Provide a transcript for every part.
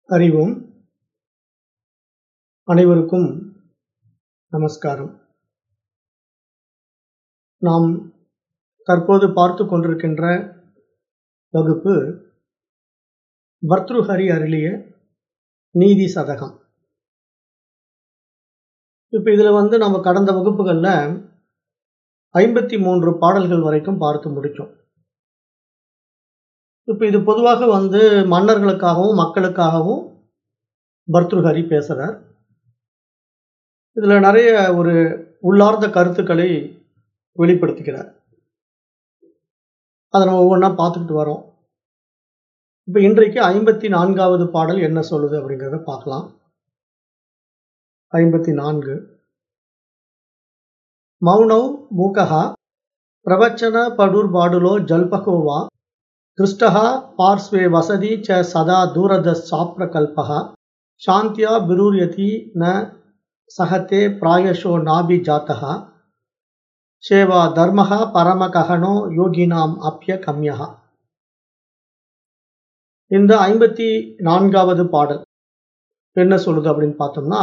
அறிவோம் அனைவருக்கும் நமஸ்காரம் நாம் தற்போது பார்த்து கொண்டிருக்கின்ற வகுப்பு பர்த்ருஹரி அருளிய நீதி சதகம் இப்போ இதில் வந்து நம்ம கடந்த வகுப்புகளில் ஐம்பத்தி மூன்று பாடல்கள் வரைக்கும் பார்த்து முடித்தோம் இப்போ இது பொதுவாக வந்து மன்னர்களுக்காகவும் மக்களுக்காகவும் பர்த்ருஹரி பேசுகிறார் இதில் நிறைய ஒரு உள்ளார்ந்த கருத்துக்களை வெளிப்படுத்திக்கிறார் அதை நம்ம ஒவ்வொன்றா பார்த்துக்கிட்டு வரோம் இப்போ இன்றைக்கு ஐம்பத்தி நான்காவது பாடல் என்ன சொல்லுது அப்படிங்கிறத பார்க்கலாம் ஐம்பத்தி நான்கு மௌனௌ மூகா பிரவச்சன படுர் பாடுலோ ஜல்பகோவா திருஷ்டः पार्श्वे वसति च सदा दूरदशाप्रकल्पः शान्त्या विरुर्यति न सहते प्रायशो नाभिजातः सेवा धर्मः परमकहनो யோகினாம் அப்பிய கம்யா இந்த ஐம்பத்தி நான்காவது பாடல் என்ன சொல்லுது அப்படின்னு பார்த்தோம்னா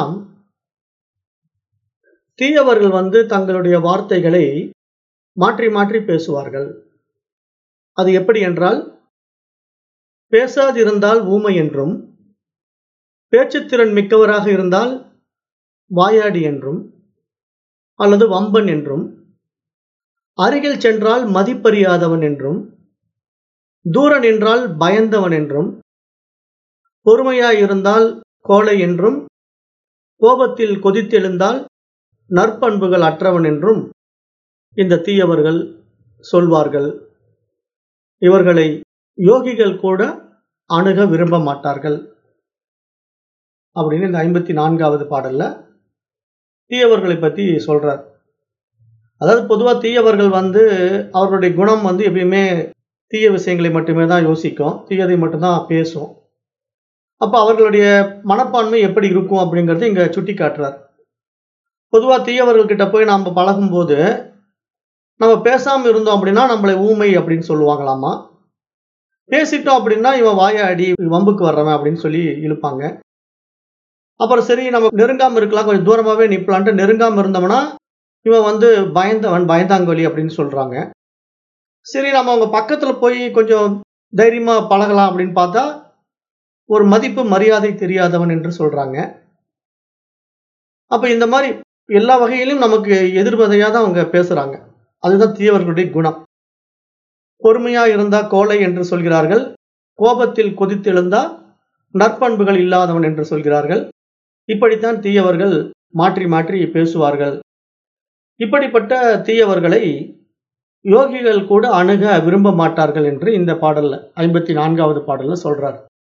தீயவர்கள் வந்து தங்களுடைய வார்த்தைகளை மாற்றி மாற்றி பேசுவார்கள் அது எப்படி என்றால் பேசாதிருந்தால் ஊமை என்றும் பேச்சுத்திறன் மிக்கவராக இருந்தால் வாயாடி என்றும் அல்லது வம்பன் என்றும் அருகில் சென்றால் மதிப்பறியாதவன் என்றும் தூர நின்றால் பயந்தவன் என்றும் பொறுமையாயிருந்தால் கோழை என்றும் கோபத்தில் கொதித்தெழுந்தால் நற்பண்புகள் அற்றவன் என்றும் இந்த தீயவர்கள் சொல்வார்கள் இவர்களை யோகிகள் கூட அணுக விரும்ப மாட்டார்கள் அப்படின்னு இந்த ஐம்பத்தி நான்காவது பாடல்ல தீயவர்களை பத்தி சொல்றார் அதாவது பொதுவாக தீயவர்கள் வந்து அவர்களுடைய குணம் வந்து எப்பயுமே தீய விஷயங்களை மட்டுமே தான் யோசிக்கும் தீயதை மட்டும்தான் பேசும் அப்போ அவர்களுடைய மனப்பான்மை எப்படி இருக்கும் அப்படிங்கிறது இங்கே சுட்டி காட்டுறார் பொதுவாக தீயவர்கள்கிட்ட போய் நாம் பழகும்போது நம்ம பேசாமல் இருந்தோம் அப்படின்னா நம்மளை ஊமை அப்படின்னு சொல்லுவாங்களாமா பேசிட்டோம் அப்படின்னா இவன் வாயாடி வம்புக்கு வர்றவன் அப்படின்னு சொல்லி இழுப்பாங்க அப்புறம் சரி நம்ம நெருங்காமல் இருக்கலாம் கொஞ்சம் தூரமாகவே நிற்கலான்ட்டு நெருங்காமல் இருந்தோம்னா இவன் வந்து பயந்தவன் பயந்தாங்கொலி அப்படின்னு சொல்கிறாங்க சரி நம்ம அவங்க பக்கத்தில் போய் கொஞ்சம் தைரியமாக பழகலாம் அப்படின்னு பார்த்தா ஒரு மதிப்பு மரியாதை தெரியாதவன் என்று சொல்கிறாங்க அப்போ இந்த மாதிரி எல்லா வகையிலும் நமக்கு எதிர்மறையாக தான் அவங்க பேசுகிறாங்க அதுதான் தீயவர்களுடைய குணம் பொறுமையா இருந்தா கோலை என்று சொல்கிறார்கள் கோபத்தில் கொதித்தெழுந்தா நற்பண்புகள் இல்லாதவன் என்று சொல்கிறார்கள் இப்படித்தான் தீயவர்கள் மாற்றி மாற்றி பேசுவார்கள் இப்படிப்பட்ட தீயவர்களை யோகிகள் கூட அணுக விரும்ப மாட்டார்கள் என்று இந்த பாடல்ல ஐம்பத்தி நான்காவது பாடல்ல சொல்றார்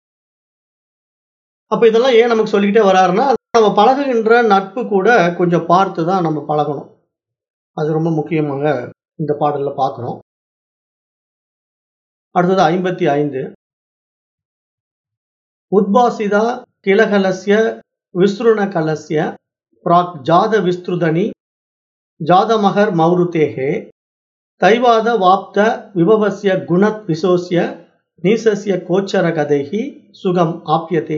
அப்ப இதெல்லாம் ஏன் நமக்கு சொல்லிக்கிட்டே வராருன்னா நம்ம பழகுகின்ற நட்பு கூட கொஞ்சம் பார்த்து தான் நம்ம பழகணும் அது ரொம்ப முக்கியமாக இந்த பாடல்ல பார்க்குறோம் அடுத்தது ஐம்பத்தி ஐந்து உத்பாசிதா கிளகலசிய விஸ்ருண கலசிய பிராக் ஜாத விஸ்ருதனி ஜாதமகர் மௌருதேகே தைவாத வாப்த விபவசிய குணத் விசோசிய நீசசிய கோச்சர கதைகி சுகம் ஆப்பியதே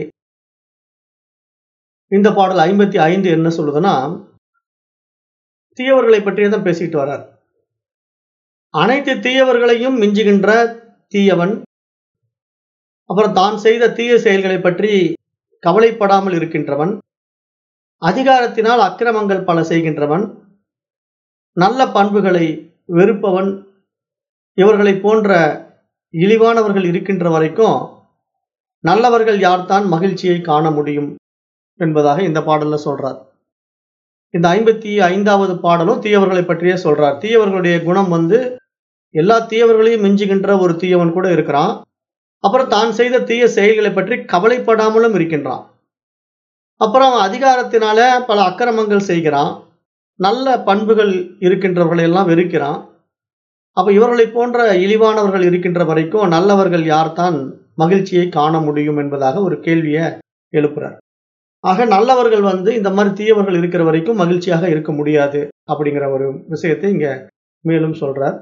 இந்த பாடல் ஐம்பத்தி ஐந்து என்ன சொல்லுதுன்னா தீயவர்களை பற்றியே தான் பேசிட்டு வர்றார் அனைத்து தீயவர்களையும் மிஞ்சுகின்ற தீயவன் அப்புறம் தான் செய்த தீய செயல்களை பற்றி கவலைப்படாமல் இருக்கின்றவன் அதிகாரத்தினால் அக்கிரமங்கள் பல செய்கின்றவன் நல்ல பண்புகளை வெறுப்பவன் இவர்களை போன்ற இழிவானவர்கள் இருக்கின்ற வரைக்கும் நல்லவர்கள் யார்தான் மகிழ்ச்சியை காண முடியும் என்பதாக இந்த பாடல்ல சொல்றார் இந்த ஐம்பத்தி ஐந்தாவது பாடலும் தீயவர்களை பற்றியே சொல்றார் தீயவர்களுடைய குணம் வந்து எல்லா தீயவர்களையும் மிஞ்சுகின்ற ஒரு தீயவன் கூட இருக்கிறான் அப்புறம் தான் செய்த தீய செயல்களை பற்றி கவலைப்படாமலும் இருக்கின்றான் அப்புறம் அவன் அதிகாரத்தினால பல அக்கிரமங்கள் செய்கிறான் நல்ல பண்புகள் இருக்கின்றவர்களை எல்லாம் வெறுக்கிறான் அப்ப இவர்களை போன்ற இழிவானவர்கள் இருக்கின்ற வரைக்கும் நல்லவர்கள் யார்தான் மகிழ்ச்சியை காண முடியும் என்பதாக ஒரு கேள்வியை எழுப்புறார் ஆக நல்லவர்கள் வந்து இந்த மாதிரி தீயவர்கள் இருக்கிற வரைக்கும் மகிழ்ச்சியாக இருக்க முடியாது அப்படிங்கிற ஒரு விஷயத்தை இங்க மேலும் சொல்றார்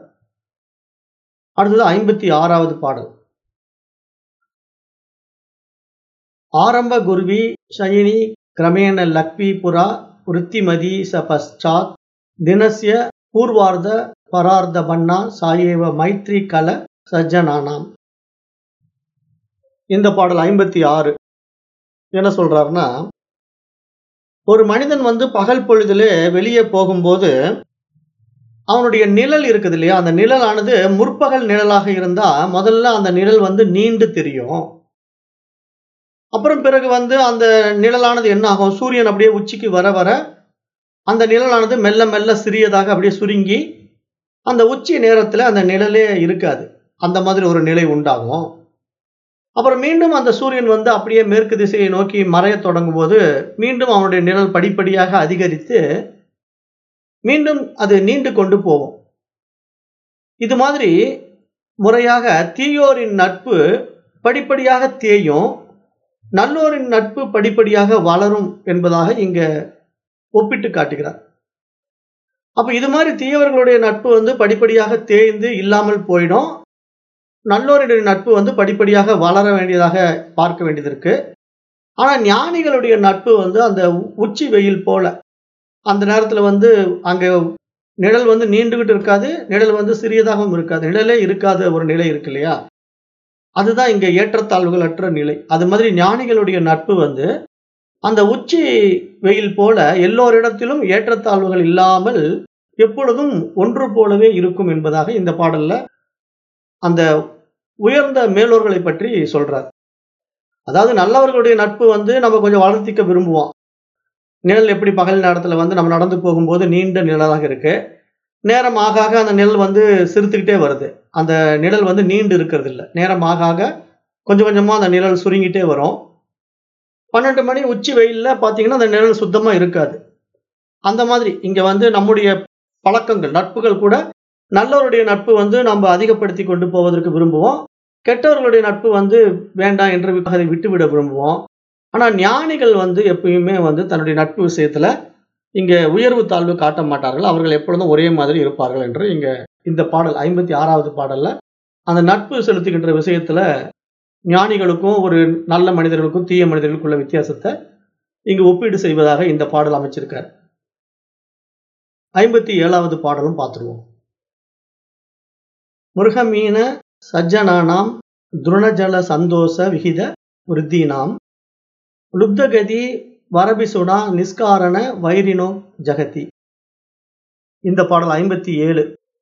அடுத்தது ஐம்பத்தி ஆறாவது பாடல் ஆரம்ப குருவி ஷயினி கிரமேண லக்வி புரா விருத்திமதி ச பశ్చాத் தினசிய பூர்வார்த்த பரார்த்த பன்னா சாயேவ மைத்ரி கல சஜ்ஜனானாம் இந்த பாடல் ஐம்பத்தி ஆறு என்ன சொல்றாருன்னா ஒரு மனிதன் வந்து பகல் பொழுதுல வெளியே போகும்போது அவனுடைய நிழல் இருக்குது இல்லையா அந்த நிழலானது முற்பகல் நிழலாக இருந்தா முதல்ல அந்த நிழல் வந்து நீண்டு தெரியும் அப்புறம் பிறகு வந்து அந்த நிழலானது என்ன ஆகும் சூரியன் அப்படியே உச்சிக்கு வர வர அந்த நிழலானது மெல்ல மெல்ல சிறியதாக அப்படியே சுருங்கி அந்த உச்சி நேரத்தில் அந்த நிழலே இருக்காது அந்த மாதிரி ஒரு நிலை உண்டாகும் அப்புறம் மீண்டும் அந்த சூரியன் வந்து அப்படியே மேற்கு திசையை நோக்கி மறைய தொடங்கும் போது மீண்டும் அவனுடைய நிழல் படிப்படியாக அதிகரித்து மீண்டும் அது நீண்டு கொண்டு போகும் இது மாதிரி முறையாக தீயோரின் நட்பு படிப்படியாக தேயும் நல்லோரின் நட்பு படிப்படியாக வளரும் என்பதாக இங்க ஒப்பிட்டு காட்டுகிறார் அப்ப இது மாதிரி தீயவர்களுடைய நட்பு வந்து படிப்படியாக தேய்ந்து இல்லாமல் போயிடும் நல்லோருடைய நட்பு வந்து படிப்படியாக வளர வேண்டியதாக பார்க்க வேண்டியது இருக்கு ஆனா ஞானிகளுடைய நட்பு வந்து அந்த உச்சி வெயில் போல அந்த நேரத்துல வந்து அங்க நிழல் வந்து நீண்டுகிட்டு இருக்காது நிழல் வந்து சிறியதாகவும் இருக்காது நிழலே இருக்காத ஒரு நிலை இருக்கு இல்லையா அதுதான் இங்க ஏற்றத்தாழ்வுகள் அற்ற நிலை அது மாதிரி ஞானிகளுடைய நட்பு வந்து அந்த உச்சி வெயில் போல எல்லோரிடத்திலும் ஏற்றத்தாழ்வுகள் இல்லாமல் எப்பொழுதும் ஒன்று போலவே இருக்கும் என்பதாக இந்த பாடல்ல அந்த உயர்ந்த மேலோர்களை பற்றி சொல்றார் அதாவது நல்லவர்களுடைய நட்பு வந்து நம்ம கொஞ்சம் வளர்த்திக்க விரும்புவோம் நிழல் எப்படி பகல் நேரத்துல வந்து நம்ம நடந்து போகும்போது நீண்ட நிழலாக இருக்கு நேரம் ஆக ஆக அந்த நிழல் வந்து சிறுத்துக்கிட்டே வருது அந்த நிழல் வந்து நீண்டு இருக்கிறது இல்லை நேரம் ஆக ஆக கொஞ்சம் கொஞ்சமா அந்த நிழல் சுருங்கிட்டே வரும் பன்னெண்டு மணி உச்சி வெயில்ல பாத்தீங்கன்னா அந்த நிழல் சுத்தமா இருக்காது அந்த மாதிரி இங்க வந்து நம்முடைய பழக்கங்கள் நட்புகள் கூட நல்லவருடைய நட்பு வந்து நம்ம அதிகப்படுத்தி கொண்டு போவதற்கு விரும்புவோம் கெட்டவர்களுடைய நட்பு வந்து வேண்டாம் என்று அதை விட்டுவிட விரும்புவோம் ஆனா ஞானிகள் வந்து எப்பயுமே வந்து தன்னுடைய நட்பு விஷயத்துல இங்க உயர்வு தாழ்வு காட்ட மாட்டார்கள் அவர்கள் எப்பொழுதும் ஒரே மாதிரி இருப்பார்கள் என்று இங்க இந்த பாடல் ஐம்பத்தி ஆறாவது பாடல்ல அந்த நட்பு செலுத்துகின்ற விஷயத்துல ஞானிகளுக்கும் ஒரு நல்ல மனிதர்களுக்கும் தீய மனிதர்களுக்கும் உள்ள வித்தியாசத்தை இங்கு ஒப்பீடு செய்வதாக இந்த பாடல் அமைச்சிருக்கார் ஐம்பத்தி ஏழாவது பாடலும் பார்த்துருவோம் மிருகமீன சஜ்ஜனானாம் துருணஜல சந்தோஷ விகித விருத்தீனாம் லுப்தகதி வரபிசுடா நிஸ்காரண வைரினோ ஜகதி இந்த பாடல் ஐம்பத்தி ஏழு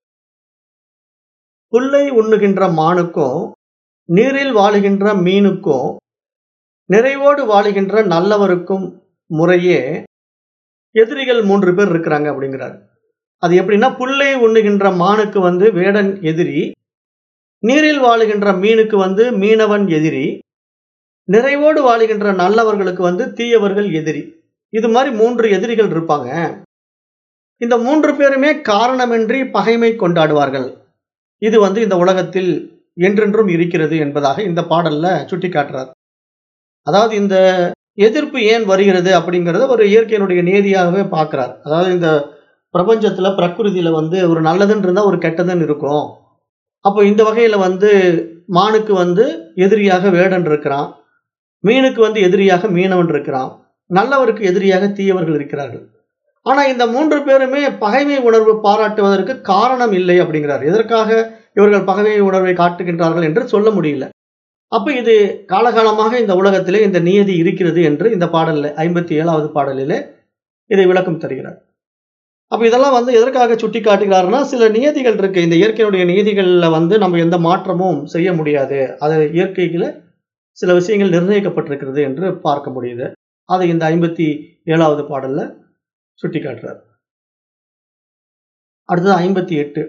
புல்லை உண்ணுகின்ற மானுக்கும் நீரில் வாழுகின்ற மீனுக்கும் நிறைவோடு வாழுகின்ற நல்லவருக்கும் முறையே எதிரிகள் மூன்று பேர் இருக்கிறாங்க அப்படிங்கிறார் அது எப்படின்னா புல்லை உண்ணுகின்ற மானுக்கு வந்து வேடன் எதிரி நீரில் வாழுகின்ற மீனுக்கு வந்து மீனவன் எதிரி நிறைவோடு வாழுகின்ற நல்லவர்களுக்கு வந்து தீயவர்கள் எதிரி இது மாதிரி மூன்று எதிரிகள் இருப்பாங்க இந்த மூன்று பேருமே காரணமின்றி பகைமை கொண்டாடுவார்கள் இது வந்து இந்த உலகத்தில் என்றென்றும் இருக்கிறது என்பதாக இந்த பாடல்ல சுட்டி காட்டுறார் அதாவது இந்த எதிர்ப்பு ஏன் வருகிறது அப்படிங்கறத ஒரு இயற்கையினுடைய நேதியாகவே பார்க்கிறார் அதாவது இந்த பிரபஞ்சத்துல பிரகிருதியில வந்து ஒரு நல்லதுன்னு இருந்தா ஒரு கெட்டதுன்னு இருக்கும் அப்போ இந்த வகையில வந்து மானுக்கு வந்து எதிரியாக வேடன் இருக்கிறான் மீனுக்கு வந்து எதிரியாக மீனவன் இருக்கிறான் நல்லவருக்கு எதிரியாக தீயவர்கள் இருக்கிறார்கள் ஆனா இந்த மூன்று பேருமே பகைமை உணர்வு பாராட்டுவதற்கு காரணம் இல்லை அப்படிங்கிறார் எதற்காக இவர்கள் பகைமை உணர்வை காட்டுகின்றார்கள் என்று சொல்ல முடியல அப்ப இது காலகாலமாக இந்த உலகத்திலே இந்த நியதி இருக்கிறது என்று இந்த பாடல்ல ஐம்பத்தி ஏழாவது பாடலிலே இதை விளக்கம் தருகிறார் அப்ப இதெல்லாம் வந்து எதற்காக சுட்டி காட்டுகிறாருன்னா சில நியதிகள் இருக்கு இந்த இயற்கையுடைய நியதிகள்ல வந்து நம்ம எந்த மாற்றமும் செய்ய முடியாது அது இயற்கையில சில விஷயங்கள் நிர்ணயிக்கப்பட்டிருக்கிறது என்று பார்க்க முடியுது அதை இந்த ஐம்பத்தி ஏழாவது பாடல்ல சுட்டி காட்டுறார் அடுத்தது ஐம்பத்தி எட்டு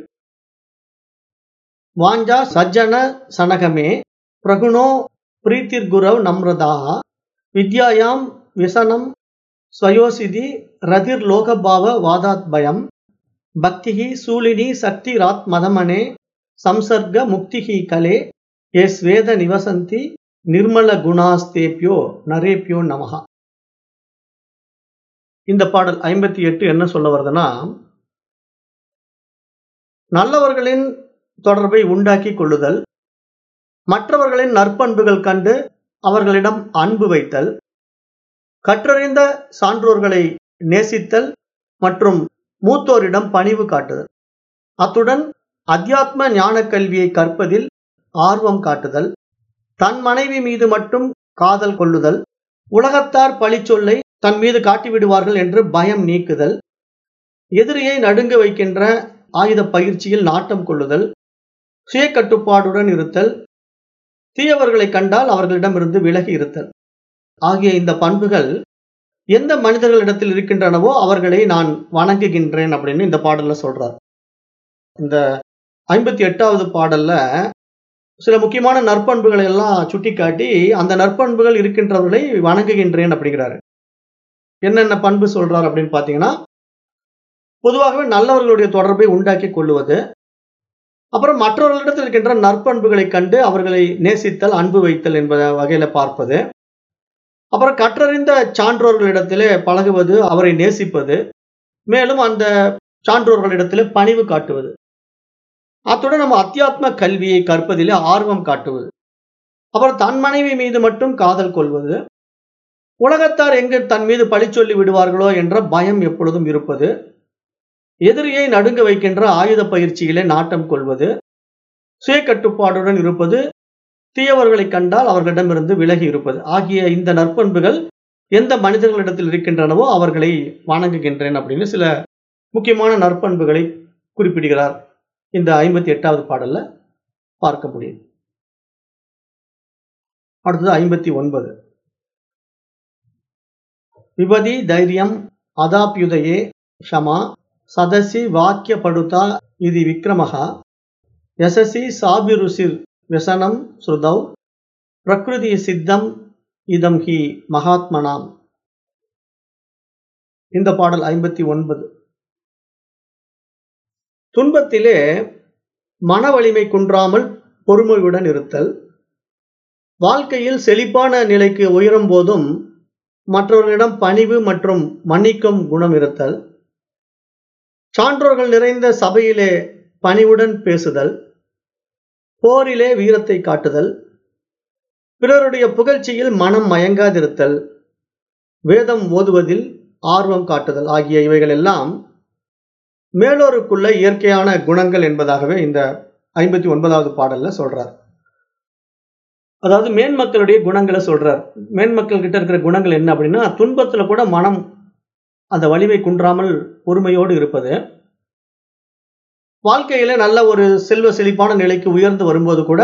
வாஞ்சா சஜ்ஜன சனகமே பிரகுணோ பிரீத்திர்குரவ் நம்ரதா வித்யாயாம் விசனம் ஸ்வயோசிதி ரதிர் லோகபாவ வாதாத் பயம் பக்திஹி சூலினி சக்தி ராத் மதமனே சம்சர்க முக்திஹி கலே ஏ ஸ்வேத நிவசந்தி நிர்மல குணாஸ்தேபியோ நரேபியோ நமகா இந்த பாடல் ஐம்பத்தி எட்டு என்ன சொல்ல வருதுன்னா நல்லவர்களின் தொடர்பை உண்டாக்கி கொள்ளுதல் மற்றவர்களின் நற்பண்புகள் கண்டு அவர்களிடம் அன்பு வைத்தல் கற்றறிந்த சான்றோர்களை நேசித்தல் மற்றும் மூத்தோரிடம் பணிவு காட்டுதல் அத்துடன் அத்தியாத்ம ஞான கல்வியை கற்பதில் ஆர்வம் காட்டுதல் தன் மனைவி மீது மட்டும் காதல் கொள்ளுதல் உலகத்தார் பழிச்சொல்லை தன் மீது காட்டிவிடுவார்கள் என்று பயம் நீக்குதல் எதிரியை நடுங்க வைக்கின்ற ஆயுத பயிற்சியில் நாட்டம் கொள்ளுதல் சுய கட்டுப்பாடுடன் இருத்தல் தீயவர்களை கண்டால் அவர்களிடமிருந்து விலகி இருத்தல் ஆகிய இந்த பண்புகள் எந்த மனிதர்களிடத்தில் இருக்கின்றனவோ அவர்களை நான் வணங்குகின்றேன் அப்படின்னு இந்த பாடல்ல சொல்றார் இந்த ஐம்பத்தி எட்டாவது பாடல்ல சில முக்கியமான நற்பண்புகளை எல்லாம் சுட்டிக்காட்டி அந்த நற்பண்புகள் இருக்கின்றவர்களை வணங்குகின்றேன் அப்படிங்கிறாரு என்னென்ன பண்பு சொல்றார் அப்படின்னு பாத்தீங்கன்னா பொதுவாகவே நல்லவர்களுடைய தொடர்பை உண்டாக்கி கொள்ளுவது அப்புறம் மற்றவர்களிடத்தில் இருக்கின்ற நற்பண்புகளை கண்டு அவர்களை நேசித்தல் அன்பு வைத்தல் என்பத வகையில பார்ப்பது அப்புறம் கற்றறிந்த சான்றோர்களிடத்திலே பழகுவது அவரை நேசிப்பது மேலும் அந்த சான்றோர்களிடத்திலே பணிவு காட்டுவது அத்துடன் நம்ம அத்தியாத்ம கல்வியை கற்பதிலே ஆர்வம் காட்டுவது அப்புறம் தன் மனைவி மீது மட்டும் காதல் கொள்வது உலகத்தார் எங்கு தன் மீது பழி சொல்லி விடுவார்களோ என்ற பயம் எப்பொழுதும் இருப்பது எதிரியை நடுங்க வைக்கின்ற ஆயுத பயிற்சியிலே நாட்டம் கொள்வது சுய கட்டுப்பாடுடன் இருப்பது தீயவர்களை கண்டால் அவர்களிடமிருந்து விலகி இருப்பது ஆகிய இந்த நற்பண்புகள் எந்த மனிதர்களிடத்தில் இருக்கின்றனவோ அவர்களை வணங்குகின்றேன் அப்படின்னு சில முக்கியமான நற்பண்புகளை குறிப்பிடுகிறார் இந்த ஐம்பத்தி எட்டாவது பாடல்ல பார்க்க முடியும் அடுத்தது ஐம்பத்தி ஒன்பது விபதி தைரியம் அதாப்யுதயே ஷமா சதசி வாக்கிய படுதா இது விக்ரமகா யசசி சாபிருசிர் व्यसனம் ஸ்ருதௌ பிரகிருதி சித்தம் இதம் ஹி மகாத்மனாம் இந்த பாடல் ஐம்பத்தி ஒன்பது துன்பத்திலே மன வலிமை குன்றாமல் பொறுமையுடன் இருத்தல் வாழ்க்கையில் செழிப்பான நிலைக்கு உயரும் போதும் மற்றவர்களிடம் பணிவு மற்றும் மன்னிக்கும் குணம் இருத்தல் சான்றோர்கள் நிறைந்த சபையிலே பணிவுடன் பேசுதல் போரிலே வீரத்தை காட்டுதல் பிறருடைய புகழ்ச்சியில் மனம் மயங்காதிருத்தல் வேதம் ஓதுவதில் ஆர்வம் காட்டுதல் ஆகிய இவைகள் எல்லாம் மேலோருக்குள்ள இயற்கையான குணங்கள் என்பதாகவே இந்த ஐம்பத்தி ஒன்பதாவது பாடல்ல சொல்றார் அதாவது மேன்மக்களுடைய குணங்களை சொல்றார் மேன்மக்கள் கிட்ட இருக்கிற குணங்கள் என்ன அப்படின்னா துன்பத்துல கூட மனம் அந்த வலிமை குன்றாமல் பொறுமையோடு இருப்பது வாழ்க்கையில நல்ல ஒரு செல்வ செழிப்பான நிலைக்கு உயர்ந்து வரும்போது கூட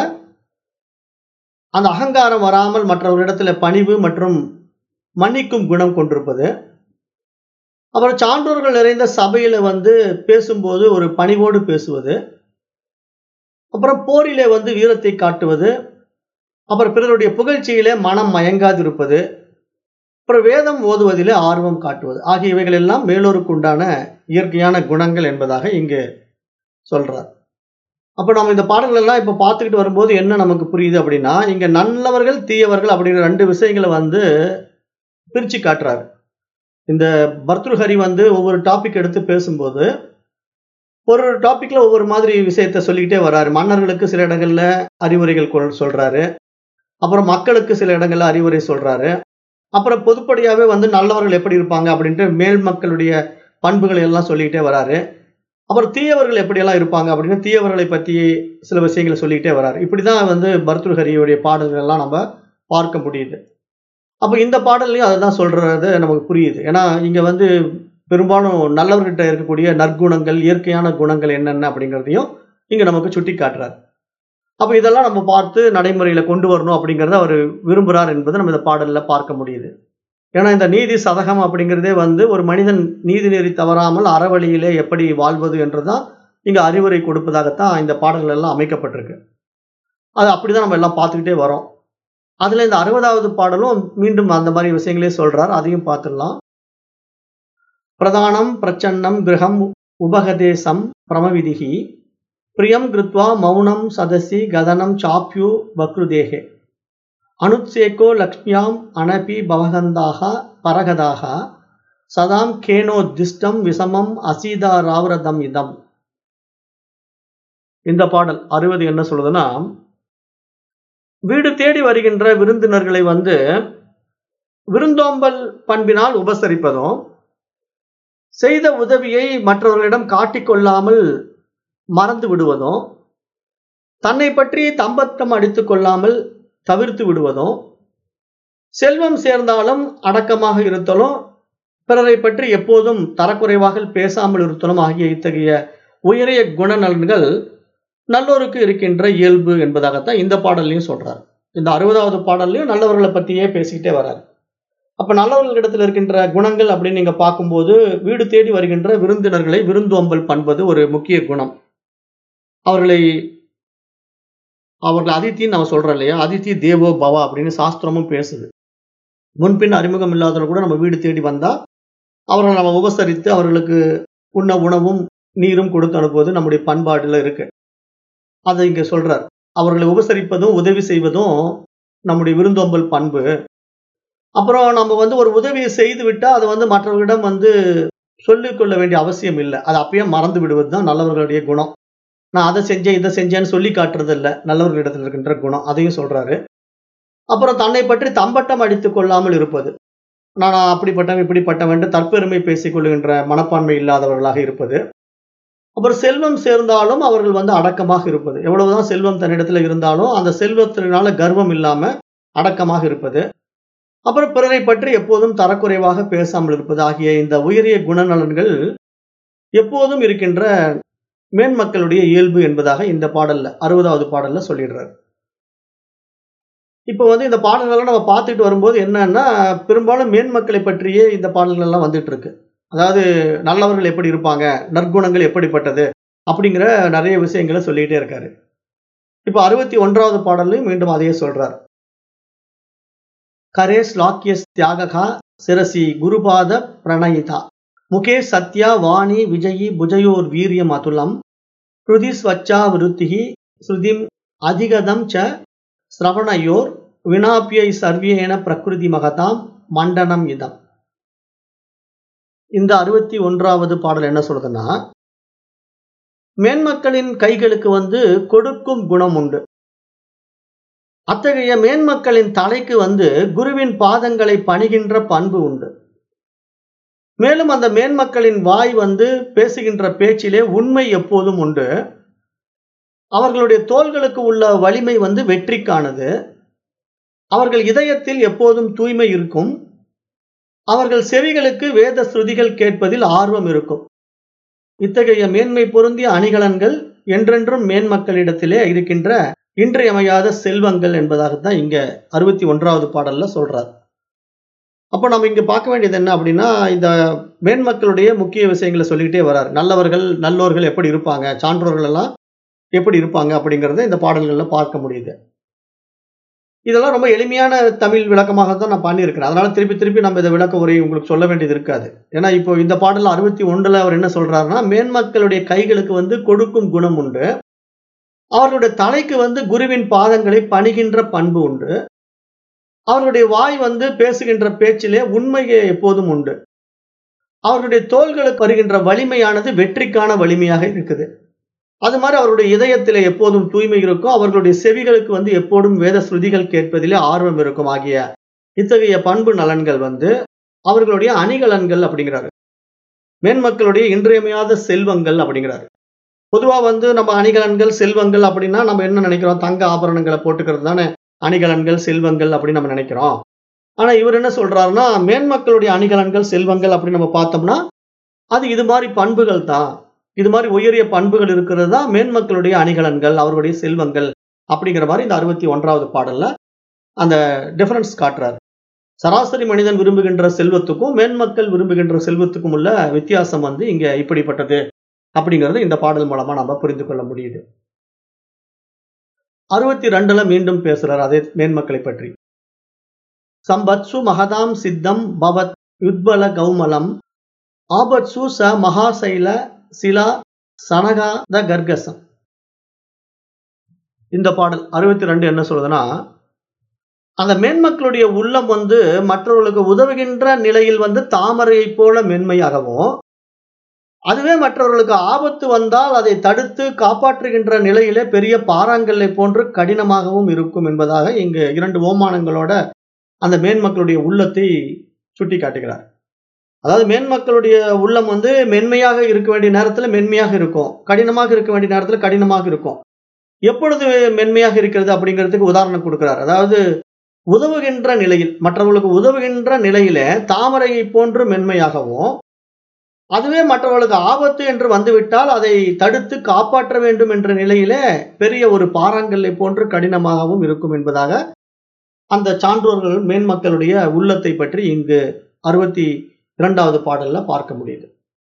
அந்த அகங்காரம் வராமல் மற்றவர்களிடத்துல பணிவு மற்றும் மன்னிக்கும் குணம் கொண்டிருப்பது அப்புறம் சான்றோர்கள் நிறைந்த சபையில வந்து பேசும்போது ஒரு பணிவோடு பேசுவது அப்புறம் போரிலே வந்து வீரத்தை காட்டுவது அப்புறம் பிறருடைய புகழ்ச்சியிலே மனம் மயங்காதிருப்பது அப்புறம் வேதம் ஓதுவதிலே ஆர்வம் காட்டுவது ஆகிய இவைகள் எல்லாம் மேலோருக்கு உண்டான இயற்கையான குணங்கள் என்பதாக இங்கு சொல்றார் அப்ப நம்ம இந்த பாடல்கள் எல்லாம் இப்ப பார்த்துக்கிட்டு வரும்போது என்ன நமக்கு புரியுது அப்படின்னா இங்க நல்லவர்கள் தீயவர்கள் அப்படிங்கிற ரெண்டு விஷயங்களை வந்து பிரிச்சு காட்டுறாரு இந்த பர்துருஹரி வந்து ஒவ்வொரு டாபிக் எடுத்து பேசும்போது ஒரு டாபிக்ல ஒவ்வொரு மாதிரி விஷயத்த சொல்லிக்கிட்டே வர்றாரு மன்னர்களுக்கு சில இடங்கள்ல அறிவுரைகள் கொள்- சொல்றாரு அப்புறம் மக்களுக்கு சில இடங்கள்ல அறிவுரை சொல்றாரு அப்புறம் பொதுப்படியாவே வந்து நல்லவர்கள் எப்படி இருப்பாங்க அப்படின்ட்டு மேல் மக்களுடைய பண்புகளை எல்லாம் சொல்லிக்கிட்டே வராரு அப்புறம் தீயவர்கள் எப்படியெல்லாம் இருப்பாங்க அப்படின்னு தீயவர்களை பற்றி சில விஷயங்களை சொல்லிக்கிட்டே வராரு இப்படிதான் வந்து பர்துருஹரியுடைய பாடல்கள் எல்லாம் நம்ம பார்க்க முடியுது அப்போ இந்த பாடல்லையும் அதை தான் சொல்றது நமக்கு புரியுது ஏன்னா இங்க வந்து பெரும்பாலும் நல்லவர்கிட்ட இருக்கக்கூடிய நற்குணங்கள் இயற்கையான குணங்கள் என்னென்ன அப்படிங்கிறதையும் இங்க நமக்கு சுட்டி காட்டுறாரு அப்போ இதெல்லாம் நம்ம பார்த்து நடைமுறையில கொண்டு வரணும் அப்படிங்கிறத அவர் விரும்புகிறார் என்பதை நம்ம இந்த பாடல்ல பார்க்க முடியுது ஏன்னா இந்த நீதி சதகம் அப்படிங்கிறதே வந்து ஒரு மனிதன் நீதி நெறி தவறாமல் அறவழியிலே எப்படி வாழ்வது என்றுதான் இங்க அறிவுரை கொடுப்பதாகத்தான் இந்த பாடல்கள் எல்லாம் அமைக்கப்பட்டிருக்கு அது அப்படிதான் நம்ம எல்லாம் பார்த்துக்கிட்டே வரோம் அதுல இந்த அறுபதாவது பாடலும் மீண்டும் அந்த மாதிரி விஷயங்களே சொல்றார் அதையும் பார்த்துடலாம் பிரதானம் பிரச்சன்னம் கிரகம் உபகதேசம் பிரமவிதிகி பிரியம் கிருத்வா மௌனம் சதசி கதனம் சாப்யு வக்ருதேகே அனுத்சேகோ லக்ஷ்மியாம் அனபி பவகந்தாக பரகதாக சதாம் கேனோத்திஷ்டம் விசமம் அசீதா ராவரதம் இதம் இந்த பாடல் அறுபது என்ன சொல்லுதுன்னா வீடு தேடி வருகின்ற விருந்தினர்களை வந்து விருந்தோம்பல் பண்பினால் உபசரிப்பதும் செய்த உதவியை மற்றவர்களிடம் காட்டிக்கொள்ளாமல் மறந்து விடுவதும் தன்னை பற்றி தம்பட்டம் அடித்துக் கொள்ளாமல் தவிர்த்து விடுவதும் செல்வம் சேர்ந்தாலும் அடக்கமாக இருத்தலும் பிறரை பற்றி எப்போதும் தரக்குறைவாக பேசாமல் இருத்தலும் ஆகிய இத்தகைய உயரிய குணநலன்கள் நல்லோருக்கு இருக்கின்ற இயல்பு என்பதாகத்தான் இந்த பாடல்லையும் சொல்றார் இந்த அறுபதாவது பாடல்லையும் நல்லவர்களை பத்தியே பேசிக்கிட்டே வர்றார் அப்ப நல்லவர்களிடத்தில் இருக்கின்ற குணங்கள் அப்படின்னு நீங்க பார்க்கும்போது வீடு தேடி வருகின்ற விருந்தினர்களை விருந்தோம்பல் பண்பது ஒரு முக்கிய குணம் அவர்களை அவர்கள் அதித்தின்னு நம்ம சொல்றோம் இல்லையா அதித்தி தேவோ பவா அப்படின்னு சாஸ்திரமும் பேசுது முன்பின் அறிமுகம் இல்லாதவர்கள் கூட நம்ம வீடு தேடி வந்தா அவர்களை நம்ம உபசரித்து அவர்களுக்கு உண்ண உணவும் நீரும் கொடுத்து அனுப்புவது நம்முடைய பண்பாடுல இருக்கு அதை இங்க சொல்றார் அவர்களை உபசரிப்பதும் உதவி செய்வதும் நம்முடைய விருந்தோம்பல் பண்பு அப்புறம் நம்ம வந்து ஒரு உதவியை செய்து விட்டா அதை வந்து மற்றவர்களிடம் வந்து சொல்லிக் கொள்ள வேண்டிய அவசியம் இல்லை அதை அப்பயே மறந்து விடுவது தான் நல்லவர்களுடைய குணம் நான் அதை செஞ்சேன் இதை செஞ்சேன்னு சொல்லி காட்டுறது இல்லை நல்லவர்களிடத்தில் இருக்கின்ற குணம் அதையும் சொல்றாரு அப்புறம் தன்னை பற்றி தம்பட்டம் அடித்துக் கொள்ளாமல் இருப்பது நான் அப்படிப்பட்டவன் இப்படிப்பட்டவன் தற்பெருமை பேசிக் கொள்கின்ற மனப்பான்மை இல்லாதவர்களாக இருப்பது அப்புறம் செல்வம் சேர்ந்தாலும் அவர்கள் வந்து அடக்கமாக இருப்பது எவ்வளவுதான் செல்வம் தன்னிடத்துல இருந்தாலும் அந்த செல்வத்தினால கர்வம் இல்லாம அடக்கமாக இருப்பது அப்புறம் பிறரை பற்றி எப்போதும் தரக்குறைவாக பேசாமல் இருப்பது ஆகிய இந்த உயரிய குணநலன்கள் எப்போதும் இருக்கின்ற மேன்மக்களுடைய இயல்பு என்பதாக இந்த பாடல்ல அறுபதாவது பாடல்ல சொல்லிடுறாரு இப்போ வந்து இந்த பாடல்கள்லாம் நம்ம பார்த்துட்டு வரும்போது என்னன்னா பெரும்பாலும் மேன்மக்களை பற்றியே இந்த பாடல்கள் எல்லாம் வந்துட்டு இருக்கு அதாவது நல்லவர்கள் எப்படி இருப்பாங்க நற்குணங்கள் எப்படிப்பட்டது அப்படிங்கிற நிறைய விஷயங்களை சொல்லிட்டே இருக்காரு இப்போ அறுபத்தி ஒன்றாவது பாடல்லையும் மீண்டும் அதையே சொல்றார் கரே ஸ்லாக்கியஸ் தியாககா சிரசி குருபாத பிரணயிதா முகே சத்யா வாணி விஜயி புஜயோர் வீரியம் அதுலம் ஸ்ருதி ஸ்வச்சா விருத்திகி ஸ்ருதிம் அதிகதம் ச சிரவணயோர் வினாப்பியை சர்வியேன பிரகிருதி மகதாம் மண்டனம் இதம் இந்த அறுபத்தி ஒன்றாவது பாடல் என்ன சொல்றதுன்னா மேன்மக்களின் கைகளுக்கு வந்து கொடுக்கும் குணம் உண்டு அத்தகைய மேன்மக்களின் தலைக்கு வந்து குருவின் பாதங்களை பணிகின்ற பண்பு உண்டு மேலும் அந்த மேன்மக்களின் வாய் வந்து பேசுகின்ற பேச்சிலே உண்மை எப்போதும் உண்டு அவர்களுடைய தோள்களுக்கு உள்ள வலிமை வந்து வெற்றிக்கானது அவர்கள் இதயத்தில் எப்போதும் தூய்மை இருக்கும் அவர்கள் செவிகளுக்கு வேத ஸ்ருதிகள் கேட்பதில் ஆர்வம் இருக்கும் இத்தகைய மேன்மை பொருந்திய அணிகலன்கள் என்றென்றும் மேன்மக்களிடத்திலே இருக்கின்ற இன்றியமையாத செல்வங்கள் என்பதாகத்தான் இங்க அறுபத்தி ஒன்றாவது பாடல்ல சொல்றார் அப்போ நம்ம இங்க பார்க்க வேண்டியது என்ன அப்படின்னா இந்த மேன்மக்களுடைய முக்கிய விஷயங்களை சொல்லிக்கிட்டே வர்றார் நல்லவர்கள் நல்லோர்கள் எப்படி இருப்பாங்க சான்றோர்கள் எல்லாம் எப்படி இருப்பாங்க அப்படிங்கிறத இந்த பாடல்கள்ல பார்க்க முடியுது இதெல்லாம் ரொம்ப எளிமையான தமிழ் விளக்கமாக தான் நான் பண்ணியிருக்கிறேன் அதனால திருப்பி திருப்பி நம்ம இந்த விளக்க உரை உங்களுக்கு சொல்ல வேண்டியது இருக்காது ஏன்னா இப்போ இந்த பாடல் அறுபத்தி ஒன்றுல அவர் என்ன சொல்றாருன்னா மேன்மக்களுடைய கைகளுக்கு வந்து கொடுக்கும் குணம் உண்டு அவர்களுடைய தலைக்கு வந்து குருவின் பாதங்களை பணிகின்ற பண்பு உண்டு அவர்களுடைய வாய் வந்து பேசுகின்ற பேச்சிலே உண்மையே எப்போதும் உண்டு அவர்களுடைய தோள்களுக்கு வருகின்ற வலிமையானது வெற்றிக்கான வலிமையாக இருக்குது அது மாதிரி அவருடைய இதயத்திலே எப்போதும் தூய்மை இருக்கும் அவர்களுடைய செவிகளுக்கு வந்து எப்போதும் வேத ஸ்ருதிகள் கேட்பதிலே ஆர்வம் இருக்கும் ஆகிய இத்தகைய பண்பு நலன்கள் வந்து அவர்களுடைய அணிகலன்கள் அப்படிங்கிறாரு மேன்மக்களுடைய இன்றியமையாத செல்வங்கள் அப்படிங்கிறாரு பொதுவா வந்து நம்ம அணிகலன்கள் செல்வங்கள் அப்படின்னா நம்ம என்ன நினைக்கிறோம் தங்க ஆபரணங்களை போட்டுக்கிறது தானே அணிகலன்கள் செல்வங்கள் அப்படின்னு நம்ம நினைக்கிறோம் ஆனா இவர் என்ன சொல்றாருன்னா மேன்மக்களுடைய அணிகலன்கள் செல்வங்கள் அப்படின்னு நம்ம பார்த்தோம்னா அது இது மாதிரி பண்புகள் தான் இது மாதிரி உயரிய பண்புகள் இருக்கிறது தான் மேன்மக்களுடைய அணிகலன்கள் அவர்களுடைய செல்வங்கள் அப்படிங்கிற மாதிரி இந்த அறுபத்தி ஒன்றாவது பாடல்ல அந்த டிஃபரன்ஸ் காட்டுறாரு சராசரி மனிதன் விரும்புகின்ற செல்வத்துக்கும் மேன்மக்கள் விரும்புகின்ற செல்வத்துக்கும் உள்ள வித்தியாசம் வந்து இங்க இப்படிப்பட்டது அப்படிங்கறது இந்த பாடல் மூலமா நம்ம புரிந்து கொள்ள முடியுது அறுபத்தி ரெண்டுல மீண்டும் பேசுறார் அதே மேன்மக்களை பற்றி சம்பத்சு மகதாம் சித்தம் பவத் யுத்பல கௌமலம் ஆபத்சு ச மகாசைல சிலா சனகாத கர்கசம் இந்த பாடல் அறுபத்தி ரெண்டு என்ன சொல்றதுன்னா அந்த மேன்மக்களுடைய உள்ளம் வந்து மற்றவர்களுக்கு உதவுகின்ற நிலையில் வந்து தாமரையை போல மென்மையாகவும் அதுவே மற்றவர்களுக்கு ஆபத்து வந்தால் அதை தடுத்து காப்பாற்றுகின்ற நிலையிலே பெரிய பாறாங்கல்லை போன்று கடினமாகவும் இருக்கும் என்பதாக இங்கு இரண்டு ஓமானங்களோட அந்த மேன்மக்களுடைய உள்ளத்தை சுட்டி காட்டுகிறார் அதாவது மேன்மக்களுடைய உள்ளம் வந்து மென்மையாக இருக்க வேண்டிய நேரத்தில் மென்மையாக இருக்கும் கடினமாக இருக்க வேண்டிய நேரத்தில் கடினமாக இருக்கும் எப்பொழுது மென்மையாக இருக்கிறது அப்படிங்கிறதுக்கு உதாரணம் கொடுக்கிறார் அதாவது உதவுகின்ற நிலையில் மற்றவர்களுக்கு உதவுகின்ற நிலையில தாமரையை போன்று மென்மையாகவும் அதுவே மற்றவர்களுக்கு ஆபத்து என்று வந்துவிட்டால் அதை தடுத்து காப்பாற்ற வேண்டும் என்ற நிலையில பெரிய ஒரு பாறாங்கல்லை போன்று கடினமாகவும் இருக்கும் என்பதாக அந்த சான்றோர்கள் மேன்மக்களுடைய உள்ளத்தை பற்றி இங்கு அறுபத்தி இரண்டாவது பாடல்ல பார்க்க முடியுது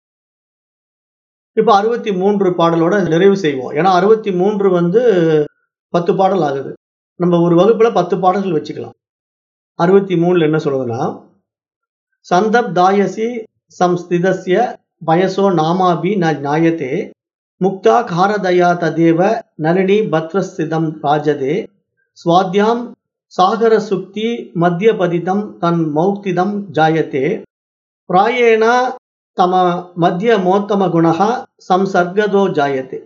இப்ப அறுபத்தி மூன்று பாடலோட நிறைவு செய்வோம் ஏன்னா அறுபத்தி மூன்று வந்து பத்து பாடல் ஆகுது நம்ம ஒரு வகுப்புல பத்து பாடல்கள் வச்சுக்கலாம் அறுபத்தி மூணுல என்ன சொல்லுதுன்னா சந்தப் தாயசி சம்ஸ்திதஸ்ய பயசோ நாமாபி ந ஞாயத்தே முக்தா காரதயா ததேவ நளினி பத்ரஸ்திதம் ராஜதே ஸ்வாத்யாம் சாகர சுக்தி மத்தியபதிதம் தன் மௌக்திதம் ஜாயத்தே பிராயேண தம மத்திய மோத்தம குணகா சம்சர்கதோ ஜாயத்தே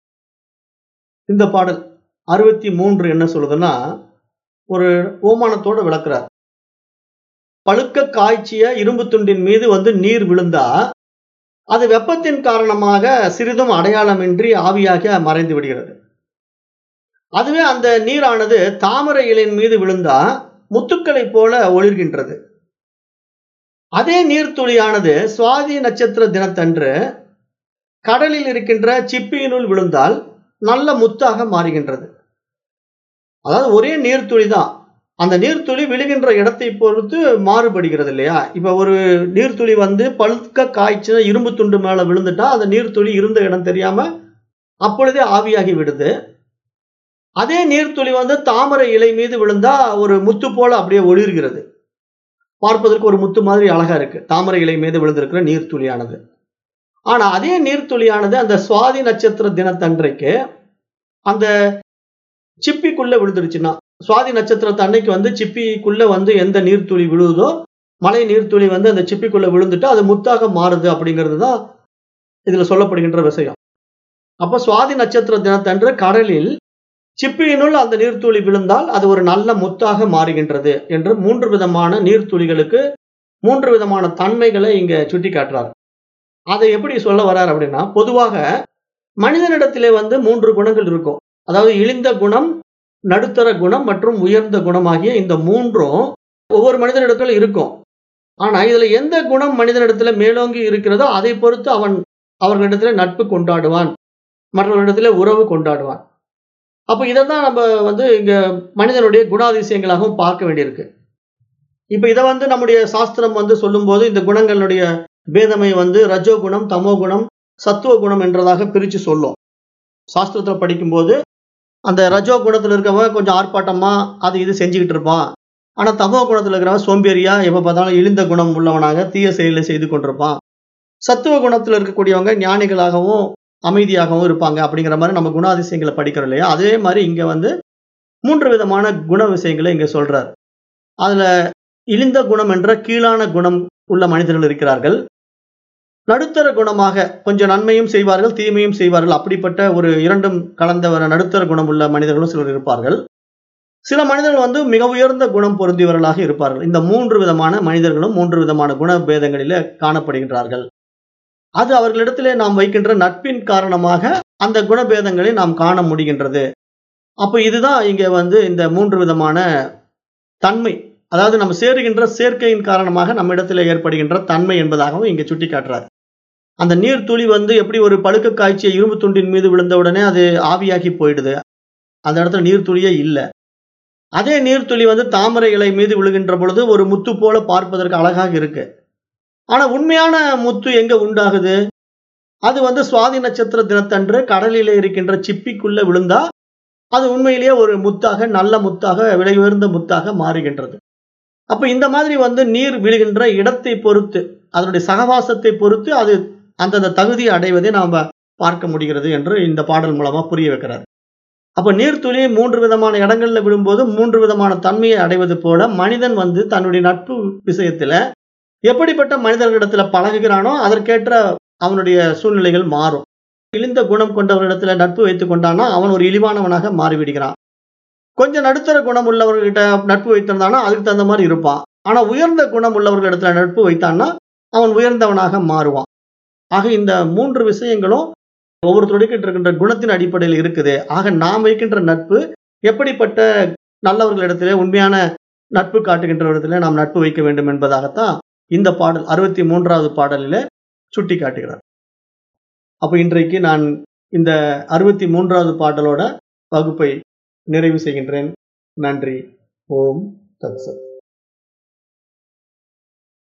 இந்த பாடல் அறுபத்தி மூன்று என்ன சொல்லுதுன்னா ஒரு ஓமானத்தோட விளக்குறார் பழுக்க காய்ச்சிய இரும்பு துண்டின் மீது வந்து நீர் விழுந்தா அது வெப்பத்தின் காரணமாக சிறிதும் அடையாளமின்றி ஆவியாக மறைந்து விடுகிறது அதுவே அந்த நீரானது தாமரை இலையின் மீது விழுந்தா முத்துக்களைப் போல ஒளிர்கின்றது அதே நீர்த்துளியானது சுவாதி நட்சத்திர தினத்தன்று கடலில் இருக்கின்ற சிப்பியினுள் விழுந்தால் நல்ல முத்தாக மாறுகின்றது அதாவது ஒரே நீர்த்துளி தான் அந்த நீர்த்துளி விழுகின்ற இடத்தை பொறுத்து மாறுபடுகிறது இல்லையா இப்ப ஒரு நீர்த்துளி வந்து பழுக்க காய்ச்ச இரும்பு துண்டு மேல விழுந்துட்டா அந்த நீர்த்துளி இருந்த இடம் தெரியாம அப்பொழுதே ஆவியாகி விடுது அதே நீர்த்துளி வந்து தாமரை இலை மீது விழுந்தா ஒரு முத்து போல அப்படியே ஒளிர்கிறது பார்ப்பதற்கு ஒரு முத்து மாதிரி அழகா இருக்கு தாமரை இலை மீது விழுந்திருக்கிற நீர்த்துளியானது ஆனா அதே நீர்த்துளியானது அந்த சுவாதி நட்சத்திர தினத்தன்றைக்கு அந்த சிப்பிக்குள்ள விழுந்துருச்சுன்னா சுவாதி நட்சத்திரத்து அன்னைக்கு வந்து சிப்பிக்குள்ள வந்து எந்த நீர்த்துளி விழுவுதோ மழை நீர்த்துளி வந்து அந்த சிப்பிக்குள்ள விழுந்துட்டு அது முத்தாக மாறுது அப்படிங்கிறது தான் இதுல சொல்லப்படுகின்ற விஷயம் அப்ப சுவாதி நட்சத்திர தினத்தன்று கடலில் சிப்பியினுள் அந்த நீர்த்துளி விழுந்தால் அது ஒரு நல்ல முத்தாக மாறுகின்றது என்று மூன்று விதமான நீர்த்துளிகளுக்கு மூன்று விதமான தன்மைகளை இங்க சுட்டி காட்டுறார் அதை எப்படி சொல்ல வர்றார் அப்படின்னா பொதுவாக மனிதனிடத்திலே வந்து மூன்று குணங்கள் இருக்கும் அதாவது இழிந்த குணம் நடுத்தர குணம் மற்றும் உயர்ந்த குணம் ஆகிய இந்த மூன்றும் ஒவ்வொரு மனிதனிடத்துல இருக்கும் ஆனா இதுல எந்த குணம் மனிதனிடத்துல மேலோங்கி இருக்கிறதோ அதை பொறுத்து அவன் அவர்களிடத்துல நட்பு கொண்டாடுவான் மற்றவர்களிடத்துல உறவு கொண்டாடுவான் அப்ப இதைதான் நம்ம வந்து இங்க மனிதனுடைய குணாதிசயங்களாகவும் பார்க்க வேண்டியிருக்கு இப்ப இதை வந்து நம்முடைய சாஸ்திரம் வந்து சொல்லும்போது இந்த குணங்களுடைய பேதமை வந்து ரஜோ குணம் தமோ குணம் சத்துவ குணம் என்றதாக பிரிச்சு சொல்லும் சாஸ்திரத்துல படிக்கும்போது அந்த ரஜோ குணத்துல இருக்கவன் கொஞ்சம் ஆர்ப்பாட்டமா அது இது செஞ்சுக்கிட்டு இருப்பான் ஆனா தமோ குணத்துல இருக்கிறவன் சோம்பேறியா எப்ப பார்த்தாலும் இழிந்த குணம் உள்ளவனாக தீய செயலை செய்து கொண்டிருப்பான் சத்துவ குணத்துல இருக்கக்கூடியவங்க ஞானிகளாகவும் அமைதியாகவும் இருப்பாங்க அப்படிங்கிற மாதிரி நம்ம குணாதிசயங்களை படிக்கிறோம் இல்லையா அதே மாதிரி இங்க வந்து மூன்று விதமான குண விஷயங்களை இங்க சொல்றார் அதுல இழிந்த குணம் என்ற கீழான குணம் உள்ள மனிதர்கள் இருக்கிறார்கள் நடுத்தர குணமாக கொஞ்சம் நன்மையும் செய்வார்கள் தீமையும் செய்வார்கள் அப்படிப்பட்ட ஒரு இரண்டும் கலந்த ஒரு நடுத்தர குணம் உள்ள மனிதர்களும் சிலர் இருப்பார்கள் சில மனிதர்கள் வந்து மிக உயர்ந்த குணம் பொருந்தியவர்களாக இருப்பார்கள் இந்த மூன்று விதமான மனிதர்களும் மூன்று விதமான குண பேதங்களிலே காணப்படுகின்றார்கள் அது அவர்களிடத்திலே நாம் வைக்கின்ற நட்பின் காரணமாக அந்த குணபேதங்களை நாம் காண முடிகின்றது அப்போ இதுதான் இங்க வந்து இந்த மூன்று விதமான தன்மை அதாவது நம்ம சேருகின்ற சேர்க்கையின் காரணமாக நம்ம இடத்துல ஏற்படுகின்ற தன்மை என்பதாகவும் இங்க சுட்டி காட்டுறார் அந்த நீர் துளி வந்து எப்படி ஒரு பழுக்க காய்ச்சிய இரும்பு துண்டின் மீது விழுந்த உடனே அது ஆவியாகி போயிடுது அந்த இடத்துல நீர்த்துளியே இல்லை அதே நீர்த்துளி வந்து தாமரை இலை மீது விழுகின்ற பொழுது ஒரு முத்து போல பார்ப்பதற்கு அழகாக இருக்கு ஆனா உண்மையான முத்து எங்க உண்டாகுது அது வந்து சுவாதி நட்சத்திர தினத்தன்று கடலிலே இருக்கின்ற சிப்பிக்குள்ள விழுந்தா அது உண்மையிலேயே ஒரு முத்தாக நல்ல முத்தாக விலை உயர்ந்த முத்தாக மாறுகின்றது அப்ப இந்த மாதிரி வந்து நீர் விழுகின்ற இடத்தை பொறுத்து அதனுடைய சகவாசத்தை பொறுத்து அது அந்தந்த தகுதியை அடைவதை நாம பார்க்க முடிகிறது என்று இந்த பாடல் மூலமா புரிய வைக்கிறார் அப்ப நீர்த்துளி மூன்று விதமான இடங்கள்ல விழும்போது மூன்று விதமான தன்மையை அடைவது போல மனிதன் வந்து தன்னுடைய நட்பு விஷயத்துல எப்படிப்பட்ட மனிதர்களிடத்துல பழகுகிறானோ அதற்கேற்ற அவனுடைய சூழ்நிலைகள் மாறும் இழிந்த குணம் கொண்டவர்களிடத்துல நட்பு வைத்துக் கொண்டானா அவன் ஒரு இழிவானவனாக மாறிவிடுகிறான் கொஞ்சம் நடுத்தர குணம் உள்ளவர்கிட்ட நட்பு வைத்திருந்தானா அதுக்கு தகுந்த மாதிரி இருப்பான் ஆனா உயர்ந்த குணம் உள்ளவர்களிடத்துல நட்பு வைத்தான்னா அவன் உயர்ந்தவனாக மாறுவான் ஆக இந்த மூன்று விஷயங்களும் ஒவ்வொருத்தருடைய இருக்கின்ற குணத்தின் அடிப்படையில் இருக்குது ஆக நாம் வைக்கின்ற நட்பு எப்படிப்பட்ட நல்லவர்களிடத்திலே உண்மையான நட்பு காட்டுகின்றவரிடத்திலே நாம் நட்பு வைக்க வேண்டும் என்பதாகத்தான் இந்த பாடல் அறுபத்தி மூன்றாவது பாடலிலே சுட்டி காட்டுகிறார் அப்ப இன்றைக்கு நான் இந்த அறுபத்தி மூன்றாவது பாடலோட வகுப்பை நிறைவு செய்கின்றேன் நன்றி ஓம் தத்சத்